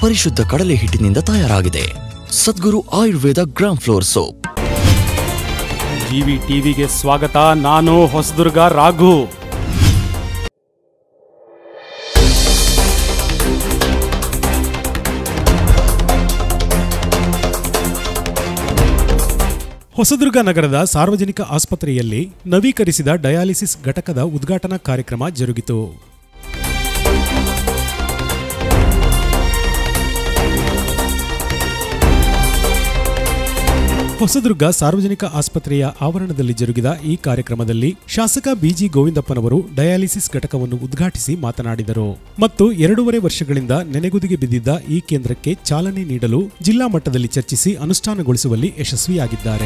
ಪರಿಶುದ್ಧ ಕಡಲೆ ಹಿಟ್ಟಿನಿಂದ ತಯಾರಾಗಿದೆ Sadguru Ayurveda gram flour soap GV ಟಿವಿಗೆ ಸ್ವಾಗತ ನಾನು ಹೊಸದುರ್ಗ ರಾಘು ಹೊಸದುರ್ಗ ನಗರದ ಸಾರ್ವಜನಿಕ ಆಸ್ಪತ್ರೆಯಲ್ಲಿ ನವೀಕರಿಸಿದ ಡಯಾಲಿಸಿಸ್ ಘಟಕದ ಉದ್ಘಾಟನಾ ಕಾರ್ಯಕ್ರಮ ಜರುಗಿತು ಹೊಸದುರ್ಗ ಸಾರ್ವಜನಿಕ ಆಸ್ಪತ್ರೆಯ ಆವರಣದಲ್ಲಿ ಜರುಗಿದ ಈ ಕಾರ್ಯಕ್ರಮದಲ್ಲಿ ಶಾಸಕ ಬಿಜಿ ಗೋವಿಂದಪ್ಪನವರು ಡಯಾಲಿಸಿಸ್ ಘಟಕವನ್ನು ಉದ್ಘಾಟಿಸಿ ಮಾತನಾಡಿದರು ಮತ್ತು ಎರಡೂವರೆ ವರ್ಷಗಳಿಂದ ನೆನೆಗುದಿಗೆ ಬಿದ್ದಿದ್ದ ಈ ಕೇಂದ್ರಕ್ಕೆ ಚಾಲನೆ ನೀಡಲು ಜಿಲ್ಲಾ ಮಟ್ಟದಲ್ಲಿ ಚರ್ಚಿಸಿ ಅನುಷ್ಠಾನಗೊಳಿಸುವಲ್ಲಿ ಯಶಸ್ವಿಯಾಗಿದ್ದಾರೆ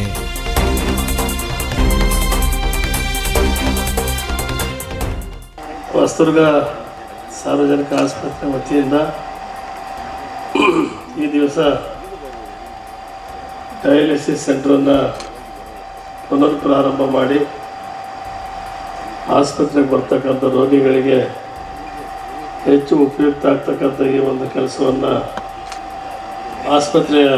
ಹೊಸದುರ್ಗ ಸಾರ್ವಜನಿಕ ಆಸ್ಪತ್ರೆ ವತಿಯಿಂದ ಈ ದಿವಸ ಡಯಾಲಿಸಿಸ್ ಸೆಂಟ್ರನ್ನು ಪುನರ್ ಪ್ರಾರಂಭ ಮಾಡಿ ಆಸ್ಪತ್ರೆಗೆ ಬರ್ತಕ್ಕಂಥ ರೋಗಿಗಳಿಗೆ ಹೆಚ್ಚು ಉಪಯುಕ್ತ ಆಗ್ತಕ್ಕಂಥ ಈ ಒಂದು ಕೆಲಸವನ್ನು ಆಸ್ಪತ್ರೆಯ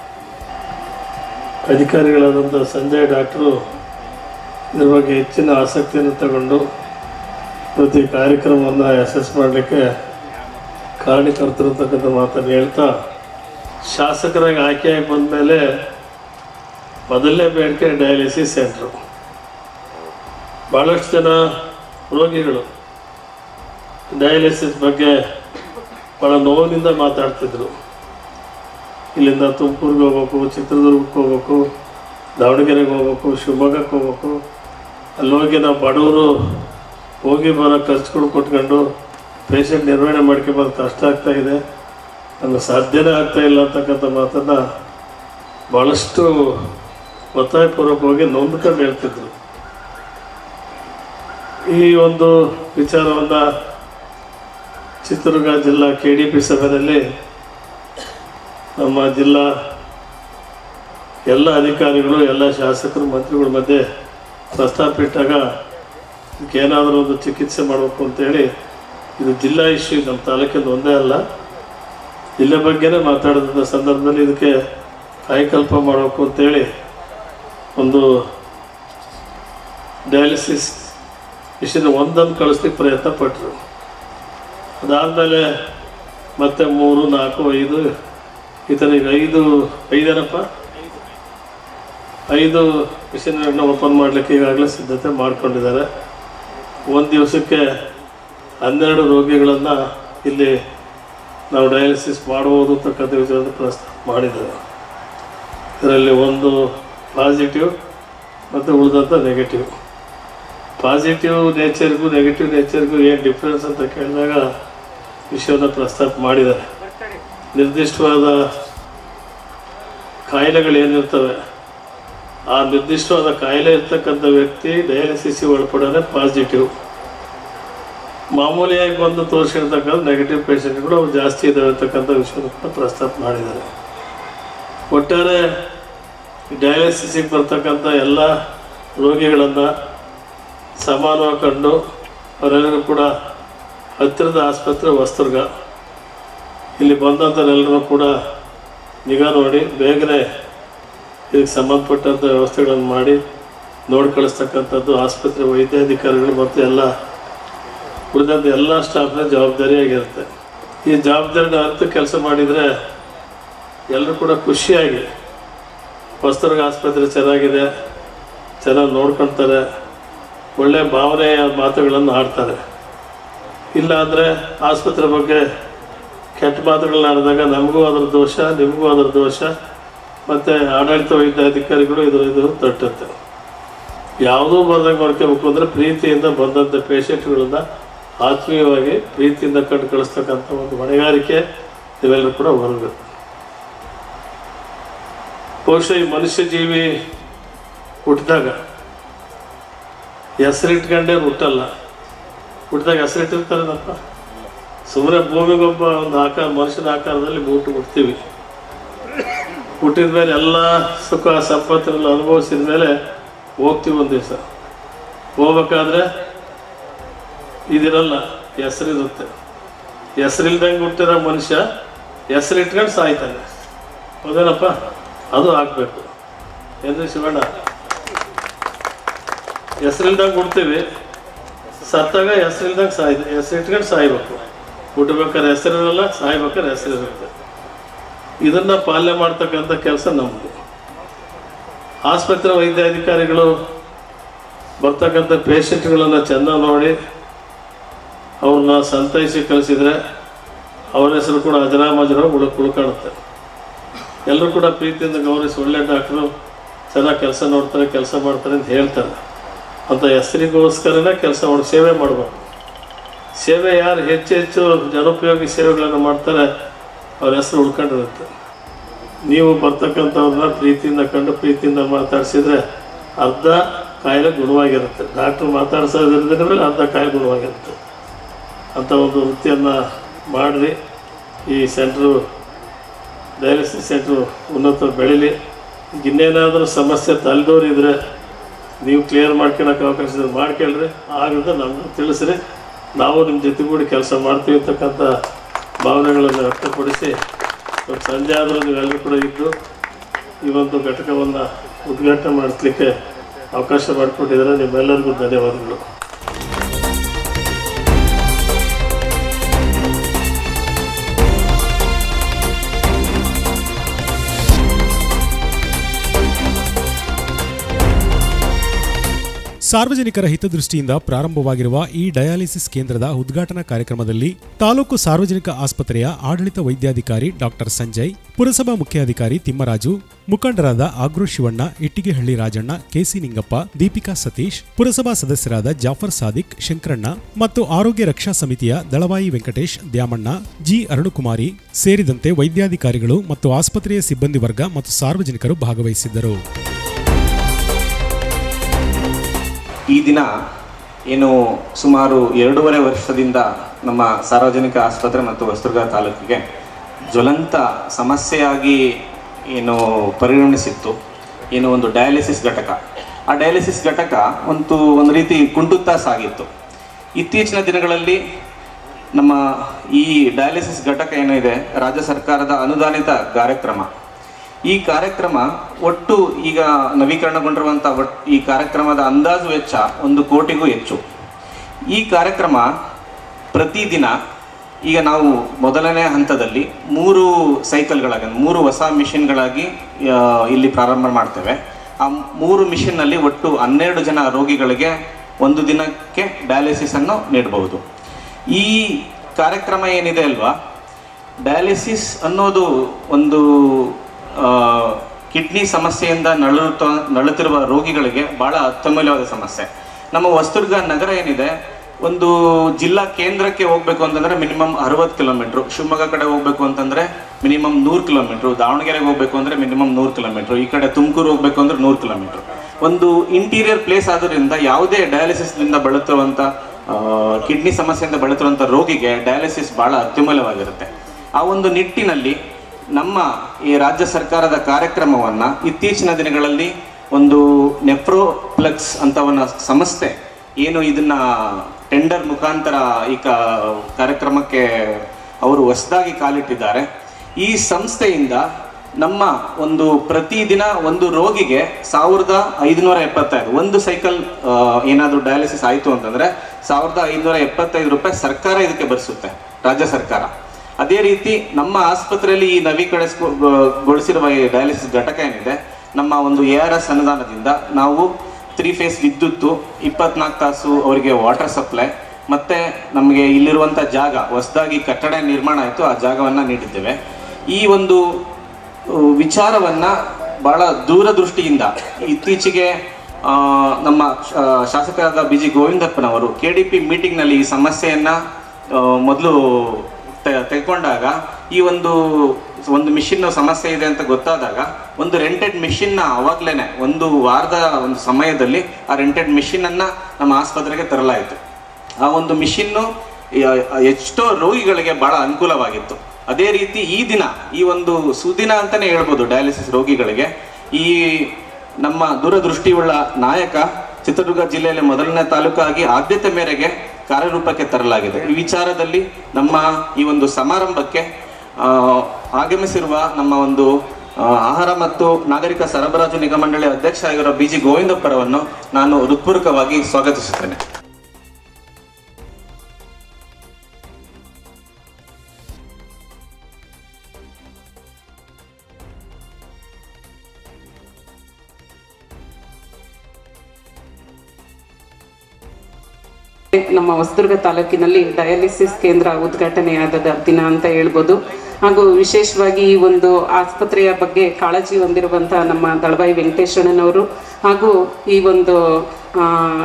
ಅಧಿಕಾರಿಗಳಾದಂಥ ಸಂಜಯ್ ಡಾಕ್ಟರು ಇದ್ರ ಬಗ್ಗೆ ಹೆಚ್ಚಿನ ಆಸಕ್ತಿಯನ್ನು ತಗೊಂಡು ಪ್ರತಿ ಕಾರ್ಯಕ್ರಮವನ್ನು ಯಶಸ್ಸು ಮಾಡಲಿಕ್ಕೆ ಕಾರಣಕರ್ತರತಕ್ಕಂಥ ಮಾತನ್ನು ಹೇಳ್ತಾ ಶಾಸಕರಾಗಿ ಆಯ್ಕೆಯಾಗಿ ಬಂದ ಮೇಲೆ ಮೊದಲನೇ ಬೇಡಿಕೆ ಡಯಾಲಿಸಿಸ್ ಸೆಂಟ್ರು ಭಾಳಷ್ಟು ಜನ ರೋಗಿಗಳು ಡಯಾಲಿಸಿಸ್ ಬಗ್ಗೆ ಭಾಳ ನೋವಿನಿಂದ ಮಾತಾಡ್ತಿದ್ರು ಇಲ್ಲಿಂದ ತುಮಕೂರಿಗೆ ಹೋಗ್ಬೇಕು ಚಿತ್ರದುರ್ಗಕ್ಕೆ ಹೋಗ್ಬೇಕು ದಾವಣಗೆರೆಗೆ ಹೋಗ್ಬೇಕು ಶಿವಮೊಗ್ಗಕ್ಕೆ ಹೋಗ್ಬೇಕು ಅಲ್ಲಿ ಹೋಗಿ ನಾವು ಬಡವರು ಹೋಗಿ ಬರೋ ಖರ್ಚುಗಳು ಕೊಟ್ಕೊಂಡು ಪೇಷಂಟ್ ನಿರ್ವಹಣೆ ಮಾಡ್ಕೊಂಬರೋದು ಕಷ್ಟ ಆಗ್ತಾ ಇದೆ ನಮಗೆ ಸಾಧ್ಯನೇ ಆಗ್ತಾ ಇಲ್ಲ ಅಂತಕ್ಕಂಥ ಮಾತನ್ನು ಭಾಳಷ್ಟು ಒತ್ತಾಯಪೂರ್ವಕವಾಗಿ ನೊಂದ್ಕೊಂಡು ಹೇಳ್ತಿದ್ರು ಈ ಒಂದು ವಿಚಾರವನ್ನು ಚಿತ್ರದುರ್ಗ ಜಿಲ್ಲಾ ಕೆ ಡಿ ಪಿ ಸಭೆಯಲ್ಲಿ ನಮ್ಮ ಜಿಲ್ಲಾ ಎಲ್ಲ ಅಧಿಕಾರಿಗಳು ಎಲ್ಲ ಶಾಸಕರು ಮಂತ್ರಿಗಳ ಮಧ್ಯೆ ಪ್ರಸ್ತಾಪ ಇಟ್ಟಾಗ ಇದಕ್ಕೆ ಏನಾದರೂ ಒಂದು ಚಿಕಿತ್ಸೆ ಮಾಡಬೇಕು ಅಂತೇಳಿ ಇದು ಜಿಲ್ಲಾ ಇಶ್ಯೂ ನಮ್ಮ ತಾಲೂಕಿಂದ ಒಂದೇ ಅಲ್ಲ ಜಿಲ್ಲೆ ಬಗ್ಗೆನೇ ಮಾತಾಡಿದ ಸಂದರ್ಭದಲ್ಲಿ ಇದಕ್ಕೆ ಕಾಯಕಲ್ಪ ಮಾಡಬೇಕು ಅಂತೇಳಿ ಒಂದು ಡಯಾಲಿಸಿಸ್ ಮಿಷಿನ್ ಒಂದನ್ನು ಕಳಿಸ್ಲಿಕ್ಕೆ ಪ್ರಯತ್ನ ಪಟ್ಟರು ಅದಾದಮೇಲೆ ಮತ್ತೆ ಮೂರು ನಾಲ್ಕು ಐದು ಈ ಥರ ಈಗ ಐದು ಐದೇನಪ್ಪ ಐದು ಮಿಷಿನ್ಗಳನ್ನ ಓಪನ್ ಮಾಡಲಿಕ್ಕೆ ಈಗಾಗಲೇ ಸಿದ್ಧತೆ ಮಾಡ್ಕೊಂಡಿದ್ದಾರೆ ಒಂದು ದಿವಸಕ್ಕೆ ಹನ್ನೆರಡು ರೋಗಿಗಳನ್ನು ಇಲ್ಲಿ ನಾವು ಡಯಾಲಿಸಿಸ್ ಮಾಡ್ಬೋದು ಅಂತಕ್ಕಂಥ ವಿಚಾರದ ಪ್ರಸ್ತಾಪ ಮಾಡಿದ್ದಾರೆ ಇದರಲ್ಲಿ ಒಂದು ಪಾಸಿಟಿವ್ ಮತ್ತು ಉಳಿದಂಥ ನೆಗೆಟಿವ್ ಪಾಸಿಟಿವ್ ನೇಚರ್ಗೂ ನೆಗೆಟಿವ್ ನೇಚರ್ಗೂ ಏನು ಡಿಫ್ರೆನ್ಸ್ ಅಂತ ಕೇಳಿದಾಗ ವಿಷಯವನ್ನು ಪ್ರಸ್ತಾಪ ಮಾಡಿದ್ದಾರೆ ನಿರ್ದಿಷ್ಟವಾದ ಕಾಯಿಲೆಗಳೇನಿರ್ತವೆ ಆ ನಿರ್ದಿಷ್ಟವಾದ ಕಾಯಿಲೆ ಇರ್ತಕ್ಕಂಥ ವ್ಯಕ್ತಿ ಡಯಾಲಿಸಿಸ್ಗೆ ಒಳಪಡೋದೇ ಪಾಸಿಟಿವ್ ಮಾಮೂಲಿಯಾಗಿ ಬಂದು ತೋರಿಸಿರ್ತಕ್ಕಂಥ ನೆಗೆಟಿವ್ ಪೇಷಂಟ್ಗಳು ಅವು ಜಾಸ್ತಿ ಇದ್ದಾವೆ ಅಂತಕ್ಕಂಥ ವಿಷಯದ ಕೂಡ ಪ್ರಸ್ತಾಪ ಮಾಡಿದ್ದಾರೆ ಒಟ್ಟಾರೆ ಡಯಾಲಿಸಿಸ್ಗೆ ಬರ್ತಕ್ಕಂಥ ಎಲ್ಲ ರೋಗಿಗಳನ್ನು ಸಮಾನವಾಗಿ ಕಂಡು ಅವರೆಲ್ಲರೂ ಕೂಡ ಹತ್ತಿರದ ಆಸ್ಪತ್ರೆ ಹೊಸದುರ್ಗ ಇಲ್ಲಿ ಬಂದಂಥವ್ರೆಲ್ಲರೂ ಕೂಡ ನಿಗಾ ನೋಡಿ ಬೇಗನೆ ಇದಕ್ಕೆ ಸಂಬಂಧಪಟ್ಟಂಥ ವ್ಯವಸ್ಥೆಗಳನ್ನು ಮಾಡಿ ನೋಡಿ ಕಳಿಸ್ತಕ್ಕಂಥದ್ದು ಆಸ್ಪತ್ರೆ ವೈದ್ಯಾಧಿಕಾರಿಗಳು ಮತ್ತು ಎಲ್ಲ ಉಳಿದಂಥ ಎಲ್ಲ ಸ್ಟಾಫ್ನ ಜವಾಬ್ದಾರಿಯಾಗಿರುತ್ತೆ ಈ ಜವಾಬ್ದಾರಿನ ಅರ್ಥ ಕೆಲಸ ಮಾಡಿದರೆ ಎಲ್ಲರೂ ಕೂಡ ಖುಷಿಯಾಗಿ ಹೊಸದುರ್ಗ ಆಸ್ಪತ್ರೆ ಚೆನ್ನಾಗಿದೆ ಚೆನ್ನಾಗಿ ನೋಡ್ಕೊಳ್ತಾರೆ ಒಳ್ಳೆಯ ಭಾವನೆಯ ಮಾತುಗಳನ್ನು ಆಡ್ತಾರೆ ಇಲ್ಲ ಅಂದರೆ ಆಸ್ಪತ್ರೆ ಬಗ್ಗೆ ಕೆಟ್ಟ ಮಾತುಗಳನ್ನ ಆಡಿದಾಗ ನಮಗೂ ಅದರ ದೋಷ ನಿಮಗೂ ಅದರ ದೋಷ ಮತ್ತು ಆಡಳಿತ ವೈದ್ಯಾಧಿಕಾರಿಗಳು ಇದು ಇದು ತಟ್ಟುತ್ತೆ ಯಾವುದೂ ಬರ್ದಂಗೆ ಮಾಡ್ಕೋಬೇಕು ಅಂದರೆ ಪ್ರೀತಿಯಿಂದ ಬಂದಂಥ ಪೇಷಂಟ್ಗಳನ್ನ ಆತ್ಮೀಯವಾಗಿ ಪ್ರೀತಿಯಿಂದ ಕಂಡು ಕಳಿಸ್ತಕ್ಕಂಥ ಒಂದು ಹೊಣೆಗಾರಿಕೆ ಇವೆಲ್ಲರೂ ಕೂಡ ಹೊರಬೇಕು ಬಹುಶಃ ಈ ಮನುಷ್ಯ ಜೀವಿ ಹುಟ್ಟಿದಾಗ ಹೆಸರಿಟ್ಕೊಂಡೇ ಹುಟ್ಟಲ್ಲ ಹುಟ್ಟಿದಾಗ ಹೆಸರಿಟ್ಟಿರ್ತಾರೇನಪ್ಪ ಸುಮ್ಮನೆ ಭೂಮಿಗೊಬ್ಬ ಒಂದು ಆಕಾರ ಮನುಷ್ಯನ ಆಕಾರದಲ್ಲಿ ಹುಟ್ಟು ಹುಡ್ತೀವಿ ಹುಟ್ಟಿದ ಮೇಲೆ ಎಲ್ಲ ಸುಖ ಸಂಪತ್ತನ್ನೆಲ್ಲ ಅನುಭವಿಸಿದ ಮೇಲೆ ಹೋಗ್ತೀವಿ ಒಂದು ದಿವಸ ಹೋಗ್ಬೇಕಾದ್ರೆ ಇದಿರಲ್ಲ ಹೆಸರಿರುತ್ತೆ ಹೆಸರಿಲ್ದಂಗೆ ಹುಟ್ಟಿರೋ ಮನುಷ್ಯ ಹೆಸರು ಇಟ್ಕೊಂಡು ಸಾಯ್ತಾನೆ ಹೌದೇನಪ್ಪ ಅದು ಆಗಬೇಕು ಏನು ಶಿವಣ್ಣ ಹೆಸರಿಲ್ದಂಗೆ ಹುಡ್ತೀವಿ ಸತ್ತಾಗ ಹೆಸರಿಲ್ದಂಗೆ ಸಾಯ್ ಹೆಸರು ಇಟ್ಕೊಂಡು ಸಾಯ್ಬೇಕು ಹುಟ್ಟಬೇಕಾದ್ರೆ ಹೆಸರಿರಲ್ಲ ಸಾಯ್ಬೇಕಾದ್ರೆ ಹೆಸರಿರುತ್ತೆ ಇದನ್ನು ಪಾಲನೆ ಮಾಡ್ತಕ್ಕಂಥ ಕೆಲಸ ನಮ್ಮದು ಆಸ್ಪತ್ರೆ ವೈದ್ಯಾಧಿಕಾರಿಗಳು ಬರ್ತಕ್ಕಂಥ ಪೇಷಂಟ್ಗಳನ್ನು ಚೆನ್ನಾಗಿ ನೋಡಿ ಅವ್ರನ್ನ ಸಂತೈಸಿ ಕಳಿಸಿದರೆ ಅವರ ಹೆಸರು ಕೂಡ ಅಜರಾಮಜರ ಉಳುಕ್ ಉಳ್ಕಾಣುತ್ತೆ ಎಲ್ಲರೂ ಕೂಡ ಪ್ರೀತಿಯಿಂದ ಗೌರವಿಸಿ ಒಳ್ಳೆ ಡಾಕ್ಟ್ರು ಚೆನ್ನಾಗಿ ಕೆಲಸ ನೋಡ್ತಾರೆ ಕೆಲಸ ಮಾಡ್ತಾರೆ ಅಂತ ಹೇಳ್ತಾರೆ ಅಂತ ಹೆಸರಿಗೋಸ್ಕರನೇ ಕೆಲಸ ಮಾಡಿ ಸೇವೆ ಮಾಡಬೇಕು ಸೇವೆ ಯಾರು ಹೆಚ್ಚು ಹೆಚ್ಚು ಜನೋಪಯೋಗಿ ಸೇವೆಗಳನ್ನು ಮಾಡ್ತಾರೆ ಅವ್ರ ಹೆಸರು ಉಳ್ಕೊಂಡಿರುತ್ತೆ ನೀವು ಬರ್ತಕ್ಕಂಥವ್ರನ್ನ ಪ್ರೀತಿಯಿಂದ ಕಂಡು ಪ್ರೀತಿಯಿಂದ ಮಾತಾಡಿಸಿದ್ರೆ ಅರ್ಧ ಕಾಯಿಲೆ ಗುಣವಾಗಿರುತ್ತೆ ಡಾಕ್ಟ್ರು ಮಾತಾಡ್ಸೋದ್ರಿಂದ ಮೇಲೆ ಅರ್ಧ ಕಾಯಿಲೆ ಗುಣವಾಗಿರುತ್ತೆ ಅಂಥ ಒಂದು ವೃತ್ತಿಯನ್ನು ಮಾಡಿರಿ ಈ ಸೆಂಟ್ರು ಡಯಾಲಿಸಿಸ್ ಸೆಂಟ್ರು ಉನ್ನತ ಬೆಳೀಲಿ ಇನ್ನೇನಾದರೂ ಸಮಸ್ಯೆ ತಲೆದೋರಿದ್ರೆ ನೀವು ಕ್ಲಿಯರ್ ಮಾಡ್ಕೊಳಕ್ಕೆ ಅವಕಾಶ ಇದೆ ಮಾಡ್ಕೊಳ್ರಿ ಆಗದ ನಮ್ಗೆ ತಿಳಿಸ್ರಿ ನಾವು ನಿಮ್ಮ ಜೊತೆಗೂಡಿ ಕೆಲಸ ಮಾಡ್ತೀವಿ ಅಂತಕ್ಕಂಥ ಭಾವನೆಗಳನ್ನು ವ್ಯಕ್ತಪಡಿಸಿ ಇವತ್ತು ಸಂಜೆ ಆದರೂ ನೀವೆಲ್ಲರೂ ಕೂಡ ಇದ್ದು ಈ ಒಂದು ಘಟಕವನ್ನು ಉದ್ಘಾಟನೆ ಮಾಡಿಸ್ಲಿಕ್ಕೆ ಅವಕಾಶ ಮಾಡಿಕೊಟ್ಟಿದ್ದಾರೆ ನಿಮ್ಮೆಲ್ಲರಿಗೂ ಧನ್ಯವಾದಗಳು ಸಾರ್ವಜನಿಕರ ಹಿತದೃಷ್ಟಿಯಿಂದ ಪ್ರಾರಂಭವಾಗಿರುವ ಈ ಡಯಾಲಿಸಿಸ್ ಕೇಂದ್ರದ ಉದ್ಘಾಟನಾ ಕಾರ್ಯಕ್ರಮದಲ್ಲಿ ತಾಲೂಕು ಸಾರ್ವಜನಿಕ ಆಸ್ಪತ್ರೆಯ ಆಡಳಿತ ವೈದ್ಯಾಧಿಕಾರಿ ಡಾಕ್ಟರ್ ಸಂಜಯ್ ಪುರಸಭಾ ಮುಖ್ಯಾಧಿಕಾರಿ ತಿಮ್ಮರಾಜು ಮುಖಂಡರಾದ ಆಗ್ರೋ ಶಿವಣ್ಣ ಇಟ್ಟಿಗೆಹಳ್ಳಿ ರಾಜಣ್ಣ ಕೆಸಿ ನಿಂಗಪ್ಪ ದೀಪಿಕಾ ಸತೀಶ್ ಪುರಸಭಾ ಸದಸ್ಯರಾದ ಜಾಫರ್ ಸಾದಿಕ್ ಶಂಕರಣ್ಣ ಮತ್ತು ಆರೋಗ್ಯ ರಕ್ಷಾ ಸಮಿತಿಯ ದಳವಾಯಿ ವೆಂಕಟೇಶ್ ದ್ಯಾಮಣ್ಣ ಜಿ ಅರುಣಕುಮಾರಿ ಸೇರಿದಂತೆ ವೈದ್ಯಾಧಿಕಾರಿಗಳು ಮತ್ತು ಆಸ್ಪತ್ರೆಯ ಸಿಬ್ಬಂದಿ ವರ್ಗ ಮತ್ತು ಸಾರ್ವಜನಿಕರು ಭಾಗವಹಿಸಿದ್ದರು ಈ ದಿನ ಏನು ಸುಮಾರು ಎರಡೂವರೆ ವರ್ಷದಿಂದ ನಮ್ಮ ಸಾರ್ವಜನಿಕ ಆಸ್ಪತ್ರೆ ಮತ್ತು ಹೊಸದುರ್ಗ ತಾಲೂಕಿಗೆ ಜ್ವಲಂತ ಸಮಸ್ಯೆಯಾಗಿ ಏನು ಪರಿಗಣಿಸಿತ್ತು ಏನು ಒಂದು ಡಯಾಲಿಸಿಸ್ ಘಟಕ ಆ ಡಯಾಲಿಸಿಸ್ ಘಟಕ ಒಂದು ಒಂದು ರೀತಿ ಕುಂಟುತ್ತಾ ಸಾಗಿತ್ತು ಇತ್ತೀಚಿನ ದಿನಗಳಲ್ಲಿ ನಮ್ಮ ಈ ಡಯಾಲಿಸಿಸ್ ಘಟಕ ಏನಿದೆ ರಾಜ್ಯ ಸರ್ಕಾರದ ಅನುದಾನಿತ ಕಾರ್ಯಕ್ರಮ ಈ ಕಾರ್ಯಕ್ರಮ ಒಟ್ಟು ಈಗ ನವೀಕರಣಗೊಂಡಿರುವಂಥ ಒಟ್ ಈ ಕಾರ್ಯಕ್ರಮದ ಅಂದಾಜು ವೆಚ್ಚ ಒಂದು ಕೋಟಿಗೂ ಹೆಚ್ಚು ಈ ಕಾರ್ಯಕ್ರಮ ಪ್ರತಿದಿನ ಈಗ ನಾವು ಮೊದಲನೇ ಹಂತದಲ್ಲಿ ಮೂರು ಸೈಕಲ್ಗಳಾಗಿ ಮೂರು ಹೊಸ ಮಿಷಿನ್ಗಳಾಗಿ ಆ, ಇಲ್ಲಿ ಪ್ರಾರಂಭ ಮಾಡ್ತೇವೆ ಆ ಮೂರು ಮಿಷಿನ್ನಲ್ಲಿ ಒಟ್ಟು ಹನ್ನೆರಡು ಜನ ರೋಗಿಗಳಿಗೆ ಒಂದು ದಿನಕ್ಕೆ ಡಯಾಲಿಸಿಸ್ ಅನ್ನು ನೀಡಬಹುದು ಈ ಕಾರ್ಯಕ್ರಮ ಏನಿದೆ ಅಲ್ವಾ ಡಯಾಲಿಸಿಸ್ ಅನ್ನೋದು ಒಂದು ಕಿಡ್ನಿ ಸಮಸ್ಯೆಯಿಂದ ನರಳುತ್ತ ನರಳುತ್ತಿರುವ ರೋಗಿಗಳಿಗೆ ಬಹಳ ಅತ್ಯಮೂಲ್ಯವಾದ ಸಮಸ್ಯೆ ನಮ್ಮ ಹೊಸದುರ್ಗ ನಗರ ಏನಿದೆ ಒಂದು ಜಿಲ್ಲಾ ಕೇಂದ್ರಕ್ಕೆ ಹೋಗ್ಬೇಕು ಅಂತಂದ್ರೆ ಮಿನಿಮಮ್ ಅರವತ್ತು ಕಿಲೋಮೀಟ್ರು ಶಿವಮೊಗ್ಗ ಕಡೆ ಹೋಗ್ಬೇಕು ಅಂತಂದ್ರೆ ಮಿನಿಮಮ್ ನೂರು ಕಿಲೋಮೀಟ್ರು ದಾವಣಗೆರೆಗೆ ಹೋಗ್ಬೇಕು ಅಂದ್ರೆ ಮಿನಿಮಮ್ ನೂರು ಕಿಲೋಮೀಟ್ರು ಈ ಕಡೆ ತುಮಕೂರು ಹೋಗ್ಬೇಕು ಅಂದ್ರೆ ನೂರು ಕಿಲೋಮೀಟ್ರು ಒಂದು ಇಂಟೀರಿಯರ್ ಪ್ಲೇಸ್ ಆದ್ರಿಂದ ಯಾವುದೇ ಡಯಾಲಿಸಿಸ್ನಿಂದ ಬಳಲುತ್ತಿರುವಂಥ ಕಿಡ್ನಿ ಸಮಸ್ಯೆಯಿಂದ ಬಳಲುತ್ತಿರುವಂಥ ರೋಗಿಗೆ ಡಯಾಲಿಸಿಸ್ ಬಹಳ ಅತ್ಯಮೂಲ್ಯವಾಗಿರುತ್ತೆ ಆ ಒಂದು ನಿಟ್ಟಿನಲ್ಲಿ ನಮ್ಮ ಈ ರಾಜ್ಯ ಸರ್ಕಾರದ ಕಾರ್ಯಕ್ರಮವನ್ನ ಇತ್ತೀಚಿನ ದಿನಗಳಲ್ಲಿ ಒಂದು ನೆಫ್ರೋಪ್ಲೆಕ್ಸ್ ಅಂತ ಒಂದು ಸಂಸ್ಥೆ ಏನು ಇದನ್ನ ಟೆಂಡರ್ ಮುಖಾಂತರ ಈ ಕಾ- ಕಾರ್ಯಕ್ರಮಕ್ಕೆ ಅವರು ಹೊಸದಾಗಿ ಕಾಲಿಟ್ಟಿದ್ದಾರೆ ಈ ಸಂಸ್ಥೆಯಿಂದ ನಮ್ಮ ಒಂದು ಪ್ರತಿದಿನ ಒಂದು ರೋಗಿಗೆ ಸಾವಿರದ ಐದುನೂರ ಎಪ್ಪತ್ತೈದು ಒಂದು ಸೈಕಲ್ ಏನಾದರೂ ಡಯಾಲಿಸಿಸ್ ಆಯಿತು ಅಂತಂದ್ರೆ ಸಾವಿರದ ಐದುನೂರ ಎಪ್ಪತ್ತೈದು ರೂಪಾಯಿ ಸರ್ಕಾರ ಇದಕ್ಕೆ ಭರಿಸುತ್ತೆ ರಾಜ್ಯ ಸರ್ಕಾರ ಅದೇ ರೀತಿ ನಮ್ಮ ಆಸ್ಪತ್ರೆಯಲ್ಲಿ ಈ ನವೀಕರಿಸಿಗೊಳಿಸಿರುವ ಈ ಡಯಾಲಿಸಿಸ್ ಘಟಕ ಏನಿದೆ ನಮ್ಮ ಒಂದು ಎ ಆರ್ ಎಸ್ ಅನುದಾನದಿಂದ ನಾವು ತ್ರೀ ಫೇಸ್ ವಿದ್ಯುತ್ತು ಇಪ್ಪತ್ನಾಲ್ಕು ತಾಸು ಅವರಿಗೆ ವಾಟರ್ ಸಪ್ಲೈ ಮತ್ತೆ ನಮಗೆ ಇಲ್ಲಿರುವಂಥ ಜಾಗ ಹೊಸದಾಗಿ ಕಟ್ಟಡ ನಿರ್ಮಾಣ ಆಯಿತು ಆ ಜಾಗವನ್ನು ನೀಡಿದ್ದೇವೆ ಈ ಒಂದು ಆ, ವಿಚಾರವನ್ನ ಬಹಳ ದೂರದೃಷ್ಟಿಯಿಂದ ಇತ್ತೀಚೆಗೆ ಆ, ನಮ್ಮ ಶಾ- ಶಾಸಕರಾದ ಬಿ ಜಿ ಗೋವಿಂದಪ್ಪನವರು ಕೆ ಡಿ ಪಿ ಮೀಟಿಂಗ್ನಲ್ಲಿ ಈ ಸಮಸ್ಯೆಯನ್ನ ಮೊದಲು ತೆಗೆದುಕೊಂಡಾಗ ಈ ಒಂದು ಒಂದು ಮಿಷಿನ್ ಸಮಸ್ಯೆ ಇದೆ ಅಂತ ಗೊತ್ತಾದಾಗ ಒಂದು ರೆಂಟೆಡ್ ಮಿಷಿನ್ನ ಅವಾಗ್ಲೇನೆ ಒಂದು ವಾರದ ಒಂದು ಸಮಯದಲ್ಲಿ ಆ ರೆಂಟೆಡ್ ಮಿಷಿನ್ ಅನ್ನ ನಮ್ಮ ಆಸ್ಪತ್ರೆಗೆ ತರಲಾಯಿತು ಆ ಒಂದು ಮಿಷಿನ್ನು ಎಷ್ಟೋ ರೋಗಿಗಳಿಗೆ ಬಹಳ ಅನುಕೂಲವಾಗಿತ್ತು ಅದೇ ರೀತಿ ಈ ದಿನ ಈ ಒಂದು ಸುದಿನ ಅಂತಾನೆ ಹೇಳ್ಬೋದು ಡಯಾಲಿಸಿಸ್ ರೋಗಿಗಳಿಗೆ ಈ ನಮ್ಮ ದೂರದೃಷ್ಟಿಯುಳ್ಳ ನಾಯಕ ಚಿತ್ರದುರ್ಗ ಜಿಲ್ಲೆಯಲ್ಲಿ ಮೊದಲನೇ ತಾಲೂಕಾಗಿ ಆದ್ಯತೆ ಮೇರೆಗೆ ಕಾರ್ಯರೂಪಕ್ಕೆ ತರಲಾಗಿದೆ ಈ ವಿಚಾರದಲ್ಲಿ ನಮ್ಮ ಈ ಒಂದು ಸಮಾರಂಭಕ್ಕೆ ಆ, ಆಗಮಿಸಿರುವ ನಮ್ಮ ಒಂದು ಆ, ಆಹಾರ ಮತ್ತು ನಾಗರಿಕ ಸರಬರಾಜು ನಿಗಮ ಮಂಡಳಿ ಅಧ್ಯಕ್ಷ ಆಗಿರೋ ಬಿ ಜಿ ಗೋವಿಂದಪ್ಪರವನ್ನು ನಾನು ಹೃತ್ಪೂರ್ವಕವಾಗಿ ಸ್ವಾಗತಿಸುತ್ತೇನೆ ನಮ್ಮ ಹೊಸದುರ್ಗ ತಾಲೂಕಿನಲ್ಲಿ ಡಯಾಲಿಸಿಸ್ ಕೇಂದ್ರ ಉದ್ಘಾಟನೆಯಾದ ದಿನ ಅಂತ ಹೇಳ್ಬೋದು ಹಾಗೂ ವಿಶೇಷವಾಗಿ ಈ ಒಂದು ಆಸ್ಪತ್ರೆಯ ಬಗ್ಗೆ ಕಾಳಜಿ ಹೊಂದಿರುವಂತಹ ನಮ್ಮ ದಳವಾಯಿ ವೆಂಕಟೇಶ್ವರನವರು ಹಾಗೂ ಈ ಒಂದು ಆ,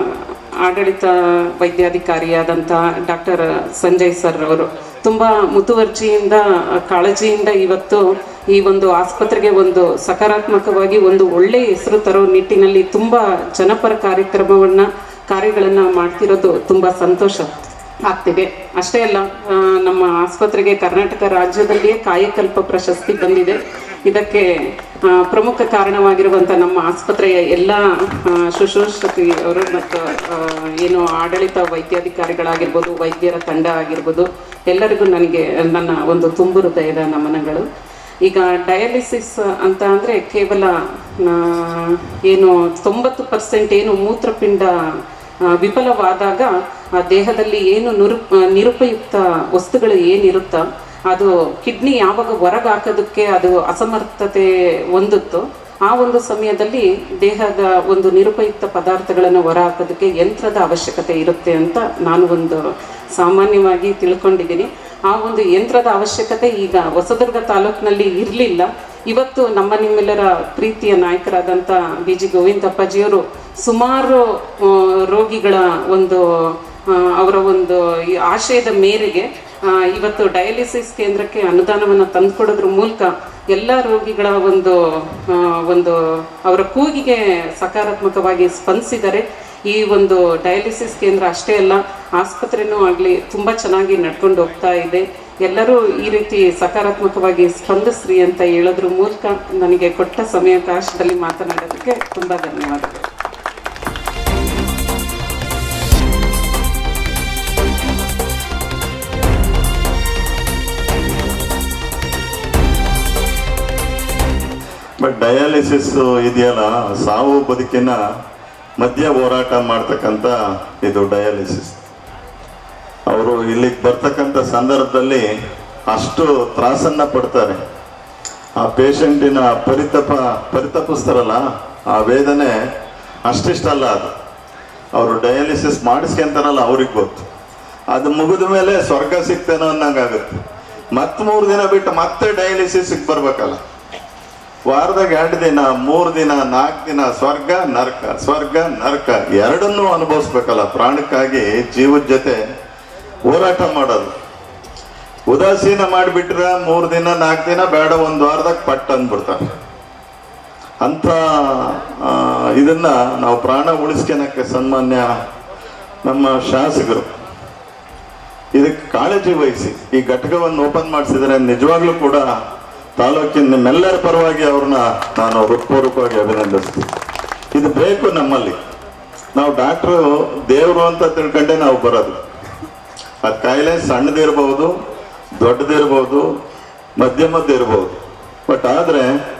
ಆಡಳಿತ ವೈದ್ಯಾಧಿಕಾರಿಯಾದಂಥ ಡಾಕ್ಟರ್ ಸಂಜಯ್ ಸರ್ ಅವರು ತುಂಬ ಮುತುವರ್ಜಿಯಿಂದ ಕಾಳಜಿಯಿಂದ ಇವತ್ತು ಈ ಒಂದು ಆಸ್ಪತ್ರೆಗೆ ಒಂದು ಸಕಾರಾತ್ಮಕವಾಗಿ ಒಂದು ಒಳ್ಳೆಯ ಹೆಸರು ತರೋ ನಿಟ್ಟಿನಲ್ಲಿ ತುಂಬ ಜನಪರ ಕಾರ್ಯಕ್ರಮವನ್ನು ಕಾರ್ಯಗಳನ್ನು ಮಾಡ್ತಿರೋದು ತುಂಬ ಸಂತೋಷ ಆಗ್ತಿದೆ ಅಷ್ಟೇ ಅಲ್ಲ ಆ, ನಮ್ಮ ಆಸ್ಪತ್ರೆಗೆ ಕರ್ನಾಟಕ ರಾಜ್ಯದಲ್ಲಿಯೇ ಕಾಯಕಲ್ಪ ಪ್ರಶಸ್ತಿ ಬಂದಿದೆ ಇದಕ್ಕೆ ಆ, ಪ್ರಮುಖ ಕಾರಣವಾಗಿರುವಂಥ ನಮ್ಮ ಆಸ್ಪತ್ರೆಯ ಎಲ್ಲ ಆ, ಶುಶ್ರೂಷಕಿ ಅವರು ಮತ್ತು ಆ, ಏನು ಆಡಳಿತ ವೈದ್ಯಾಧಿಕಾರಿಗಳಾಗಿರ್ಬೋದು ವೈದ್ಯರ ತಂಡ ಆಗಿರ್ಬೋದು ಎಲ್ಲರಿಗೂ ನನಗೆ ನನ್ನ ಒಂದು ತುಂಬು ಹೃದಯದ ನಮನಗಳು ಈಗ ಡಯಾಲಿಸಿಸ್ ಅಂತ ಅಂದರೆ ಕೇವಲ ಆ, ಏನು ತೊಂಬತ್ತು ಪರ್ಸೆಂಟ್ ಏನು ಮೂತ್ರಪಿಂಡ ಆ, ವಿಫಲವಾದಾಗ ಆ ದೇಹದಲ್ಲಿ ಏನು ನಿರು ಆ, ನಿರುಪಯುಕ್ತ ವಸ್ತುಗಳು ಏನಿರುತ್ತೋ ಅದು ಕಿಡ್ನಿ ಯಾವಾಗ ಹೊರಗೆ ಹಾಕೋದಕ್ಕೆ ಅದು ಅಸಮರ್ಥತೆ ಹೊಂದುತ್ತೋ ಆ ಒಂದು ಸಮಯದಲ್ಲಿ ದೇಹದ ಒಂದು ನಿರುಪಯುಕ್ತ ಪದಾರ್ಥಗಳನ್ನು ಹೊರ ಹಾಕೋದಕ್ಕೆ ಯಂತ್ರದ ಅವಶ್ಯಕತೆ ಇರುತ್ತೆ ಅಂತ ನಾನು ಒಂದು ಸಾಮಾನ್ಯವಾಗಿ ತಿಳ್ಕೊಂಡಿದ್ದೀನಿ ಆ ಒಂದು ಯಂತ್ರದ ಅವಶ್ಯಕತೆ ಈಗ ಹೊಸದುರ್ಗ ತಾಲೂಕಿನಲ್ಲಿ ಇರಲಿಲ್ಲ ಇವತ್ತು ನಮ್ಮ ನಿಮ್ಮೆಲ್ಲರ ಪ್ರೀತಿಯ ನಾಯಕರಾದಂಥ ಬಿ ಜಿ ಗೋವಿಂದಪ್ಪಾಜಿಯವರು ಸುಮಾರು ಆ, ರೋಗಿಗಳ ಒಂದು ಆ, ಅವರ ಒಂದು ಈ ಆಶಯದ ಮೇರೆಗೆ ಆ, ಇವತ್ತು ಡಯಾಲಿಸಿಸ್ ಕೇಂದ್ರಕ್ಕೆ ಅನುದಾನವನ್ನು ತಂದುಕೊಡೋದ್ರ ಮೂಲಕ ಎಲ್ಲ ರೋಗಿಗಳ ಒಂದು ಆ, ಒಂದು ಅವರ ಕೂಗಿಗೆ ಸಕಾರಾತ್ಮಕವಾಗಿ ಸ್ಪಂದಿಸಿದ್ದಾರೆ ಈ ಒಂದು ಡಯಾಲಿಸಿಸ್ ಕೇಂದ್ರ ಅಷ್ಟೇ ಅಲ್ಲ ಆಸ್ಪತ್ರೆನೂ ಆಗಲಿ ತುಂಬ ಚೆನ್ನಾಗಿ ನಡ್ಕೊಂಡು ಹೋಗ್ತಾ ಇದೆ ಎಲ್ಲರೂ ಈ ರೀತಿ ಸಕಾರಾತ್ಮಕವಾಗಿ ಸ್ಪಂದಿಸ್ರಿ ಅಂತ ಹೇಳೋದ್ರ ಮೂಲಕ ನನಗೆ ಕೊಟ್ಟ ಸಮಯಾವಕಾಶದಲ್ಲಿ ಮಾತನಾಡೋದಕ್ಕೆ ತುಂಬ ಧನ್ಯವಾದಗಳು ಬಟ್ ಡಯಾಲಿಸಿಸ್ ಇದೆಯಲ್ಲ ಸಾವು ಬದುಕಿನ ಮಧ್ಯ ಹೋರಾಟ ಮಾಡ್ತಕ್ಕಂಥ ಇದು ಡಯಾಲಿಸಿಸ್ ಅವರು ಇಲ್ಲಿಗೆ ಬರ್ತಕ್ಕಂಥ ಸಂದರ್ಭದಲ್ಲಿ ಅಷ್ಟು ತ್ರಾಸನ್ನ ಪಡ್ತಾರೆ ಆ ಪೇಷಂಟಿನ ಪರಿತಪ ಪರಿತಪಿಸ್ತಾರಲ್ಲ ಆ ವೇದನೆ ಅಷ್ಟಿಷ್ಟಲ್ಲ ಅದು ಅವರು ಡಯಾಲಿಸಿಸ್ ಮಾಡಿಸ್ಕೊಂತಾರಲ್ಲ ಅವ್ರಿಗೆ ಗೊತ್ತು ಅದು ಮುಗಿದ ಮೇಲೆ ಸ್ವರ್ಗ ಸಿಗ್ತೇನೋ ಅನ್ನಂಗಾಗುತ್ತೆ ಮತ್ತೆ ಮೂರು ದಿನ ಬಿಟ್ಟು ಮತ್ತೆ ಡಯಾಲಿಸಿಸ್ಗೆ ಬರ್ಬೇಕಲ್ಲ ವಾರದಾಗ ಎರಡು ದಿನ ಮೂರು ದಿನ ನಾಲ್ಕು ದಿನ ಸ್ವರ್ಗ ನರಕ ಸ್ವರ್ಗ ನರಕ ಎರಡನ್ನೂ ಅನುಭವಿಸ್ಬೇಕಲ್ಲ ಪ್ರಾಣಕ್ಕಾಗಿ ಜೀವದ ಜೊತೆ ಹೋರಾಟ ಮಾಡೋದು ಉದಾಸೀನ ಮಾಡಿಬಿಟ್ರೆ ಮೂರು ದಿನ ನಾಲ್ಕು ದಿನ ಬೇಡ ಒಂದು ವಾರದಾಗ ಪಟ್ ಅಂದ್ಬಿಡ್ತಾರೆ ಅಂಥ ಆ, ಇದನ್ನ ನಾವು ಪ್ರಾಣ ಉಳಿಸ್ಕೊಳಕ್ಕೆ ಸನ್ಮಾನ್ಯ ನಮ್ಮ ಶಾಸಕರು ಇದಕ್ಕೆ ಕಾಳಜಿ ವಹಿಸಿ ಈ ಘಟಕವನ್ನು ಓಪನ್ ಮಾಡಿಸಿದರೆ ನಿಜವಾಗ್ಲೂ ಕೂಡ ತಾಲೂಕಿನ ನಿಮ್ಮೆಲ್ಲರ ಪರವಾಗಿ ಅವ್ರನ್ನ ನಾನು ಹೃತ್ಪೂರ್ವಕವಾಗಿ ಅಭಿನಂದಿಸ್ತೀನಿ ಇದು ಬೇಕು ನಮ್ಮಲ್ಲಿ ನಾವು ಡಾಕ್ಟ್ರು ದೇವರು ಅಂತ ತಿಳ್ಕೊಂಡೆ ನಾವು ಬರೋದು ಅದು ಕಾಯಿಲೆ ಸಣ್ಣದಿರ್ಬೋದು ದೊಡ್ಡದಿರ್ಬೋದು ಮಧ್ಯಮದ್ದಿರ್ಬೋದು ಬಟ್ ಆದರೆ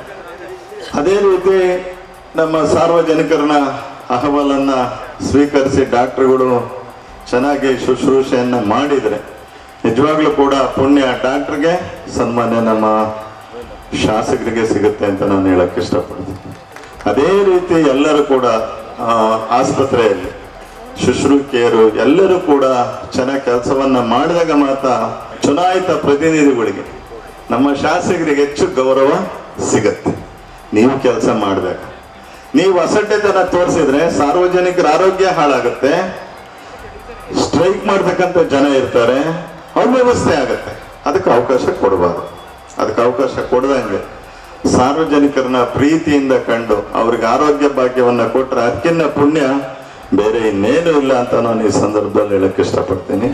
ಅದೇ ರೀತಿ ನಮ್ಮ ಸಾರ್ವಜನಿಕರನ್ನ ಅಹವಾಲನ್ನ ಸ್ವೀಕರಿಸಿ ಡಾಕ್ಟ್ರುಗಳು ಚೆನ್ನಾಗಿ ಶುಶ್ರೂಷೆಯನ್ನು ಮಾಡಿದರೆ ನಿಜವಾಗ್ಲೂ ಕೂಡ ಪುಣ್ಯ ಡಾಕ್ಟ್ರಿಗೆ ಸನ್ಮಾನ್ಯ ನಮ್ಮ ಶಾಸಕರಿಗೆ ಸಿಗುತ್ತೆ ಅಂತ ನಾನು ಹೇಳಕ್ಕೆ ಇಷ್ಟಪಡ್ತೀನಿ ಅದೇ ರೀತಿ ಎಲ್ಲರೂ ಕೂಡ ಆ, ಆಸ್ಪತ್ರೆಯಲ್ಲಿ ಶುಶ್ರೂಷಕಿಯರು ಎಲ್ಲರೂ ಕೂಡ ಚೆನ್ನಾಗಿ ಕೆಲಸವನ್ನ ಮಾಡಿದಾಗ ಮಾತ್ರ ಚುನಾಯಿತ ಪ್ರತಿನಿಧಿಗಳಿಗೆ ನಮ್ಮ ಶಾಸಕರಿಗೆ ಹೆಚ್ಚು ಗೌರವ ಸಿಗತ್ತೆ ನೀವು ಕೆಲಸ ಮಾಡಿದಾಗ ನೀವು ಅಸಡ್ಡೆತನ ತೋರಿಸಿದ್ರೆ ಸಾರ್ವಜನಿಕರ ಆರೋಗ್ಯ ಹಾಳಾಗುತ್ತೆ ಸ್ಟ್ರೈಕ್ ಮಾಡ್ತಕ್ಕಂಥ ಜನ ಇರ್ತಾರೆ ಅವ್ಯವಸ್ಥೆ ಆಗುತ್ತೆ ಅದಕ್ಕೆ ಅವಕಾಶ ಕೊಡಬಾರ್ದು ಅದಕ್ಕೆ ಅವಕಾಶ ಕೊಡದಂಗೆ ಸಾರ್ವಜನಿಕರನ್ನ ಪ್ರೀತಿಯಿಂದ ಕಂಡು ಅವ್ರಿಗೆ ಆರೋಗ್ಯ ಭಾಗ್ಯವನ್ನ ಕೊಟ್ರೆ ಅದಕ್ಕಿನ್ನ ಪುಣ್ಯ ಬೇರೆ ಇನ್ನೇನು ಇಲ್ಲ ಅಂತ ನಾನು ಈ ಸಂದರ್ಭದಲ್ಲಿ ಹೇಳಕ್ ಇಷ್ಟಪಡ್ತೀನಿ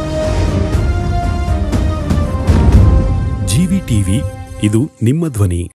ಜಿವಿ ಟಿವಿ ಇದು ನಿಮ್ಮ ಧ್ವನಿ